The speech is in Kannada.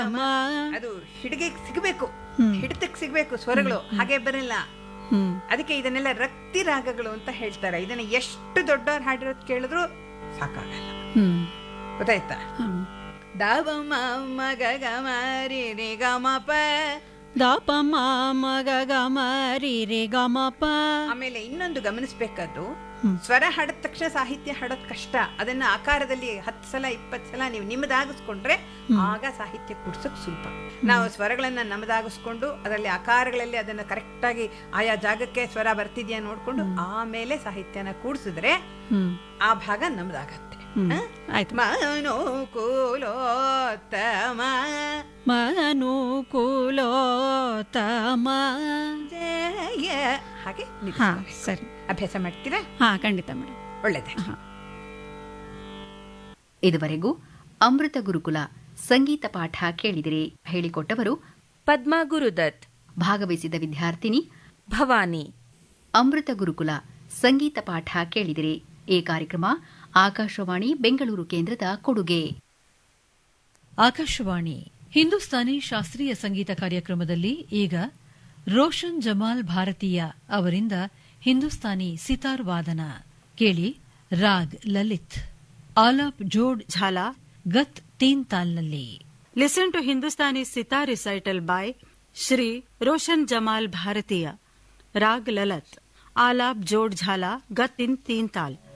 ಅದು ಹಿಡಿಗೆ ಸಿಗಬೇಕು ಹ್ಮ್. ಹಿಡಿತಕ್ಕೆ ಸಿಗಬೇಕು ಸ್ವರಗಳು ಹಾಗೆ ಬರಲ್ಲ ಹ್ಮ್ ಅದಕ್ಕೆ ಇದನ್ನೆಲ್ಲ ರಕ್ತಿ ರಾಗಗಳು ಅಂತ ಹೇಳ್ತಾರೆ ಇದನ್ನ ಎಷ್ಟು ದೊಡ್ಡವ್ರು ಹಾಡಿರೋದು ಕೇಳಿದ್ರು ಸಾಕಾಗಲ್ಲ ಹ್ಮ್ ಗೊತ್ತಾಯ್ತಾ ಹ್ಮ್. ದಾವ ಮಗ ಗಮರಿ ರಿ ಗಮ ಪ ದಾಪ ಮ ಗ ಗ ಮ ರಿ ರಿ ಗ ಮ ಪ ಆಮೇಲೆ ಇನ್ನೊಂದು ಗಮನಿಸ್ಬೇಕಾದ್ದು ಹ್ಮ್. ಸ್ವರ ಹಾಡಿದ ತಕ್ಷಣ ಸಾಹಿತ್ಯ ಹಾಡೋದ್ ಕಷ್ಟ ಅದನ್ನ ಆಕಾರದಲ್ಲಿ ಹತ್ತು ಸಲ ಇಪ್ಪತ್ತು ಸಲ ನೀವು ನಿಮ್ಮದಾಗಿಸ್ಕೊಂಡ್ರೆ ಆಗ ಸಾಹಿತ್ಯ ಕೂಡ್ಸಕ್ ಸುಲಭ ನಾವು ಸ್ವರಗಳನ್ನ ನಮ್ಮದಾಗಿಸ್ಕೊಂಡು ಅದರಲ್ಲಿ ಆಕಾರಗಳಲ್ಲಿ ಅದನ್ನ ಕರೆಕ್ಟ್ ಆಗಿ ಆಯಾ ಜಾಗಕ್ಕೆ ಸ್ವರ ಬರ್ತಿದ್ಯಾ ನೋಡ್ಕೊಂಡು ಆಮೇಲೆ ಸಾಹಿತ್ಯನ ಕೂಡ್ಸಿದ್ರೆ ಹ್ಮ್ ಆ ಭಾಗ ನಮ್ದಾಗತ್ತೆ ಹ್ಮ್. ಹ? ಆಯ್ತು ಮನೋಕುಲೋತ್ತಮ ಮನುಕುಲೋತ್ತಮ ಜಯ ಹಾಗೆ ಹಾ ನಿಲ್ಲಿಸ್ಕೋಬೇಕು. ಸರಿ ಅಭ್ಯಾಸ ಮಾಡ್ತೀರಾ ಹಾ ಖಂಡಿತ ಮೇಡಮ್ ಒಳ್ಳೇದೇ ಇದುವರೆಗೂ ಅಮೃತ ಗುರುಕುಲ ಸಂಗೀತ ಪಾಠ ಕೇಳಿದಿರಿ ಹೇಳಿಕೊಟ್ಟವರು ಪದ್ಮಾ ಗುರುದತ್ ಭಾಗವಹಿಸಿದ ವಿದ್ಯಾರ್ಥಿನಿ ಭವಾನಿ ಅಮೃತ ಗುರುಕುಲ ಸಂಗೀತ ಪಾಠ ಕೇಳಿದಿರಿ ಈ ಕಾರ್ಯಕ್ರಮ ಆಕಾಶವಾಣಿ ಬೆಂಗಳೂರು ಕೇಂದ್ರದ ಕೊಡುಗೆ ಆಕಾಶವಾಣಿ ಹಿಂದೂಸ್ತಾನಿ ಶಾಸ್ತ್ರೀಯ ಸಂಗೀತ ಕಾರ್ಯಕ್ರಮದಲ್ಲಿ ಈಗ ರೋಷನ್ ಜಮಾಲ್ ಭಾರತೀಯ ಅವರಿಂದ ಹಿಂದೂಸ್ತಾನಿ ಸಿತಾರ್ ವಾದನ ಕೇಳಿ ರಾಗ್ ಲಲಿತ್ ಆಲಾಪ್ ಜೋಡ್ ಝಾಲಾ ಗತ್ ತೀನ್ ತಾಲ್ನಲ್ಲಿ Listen to Hindustani sitar recital by Shri Roshan Jamal Bharatiya, Rag Lalat, Alap Jod Jhala, Gat in Teen Tal.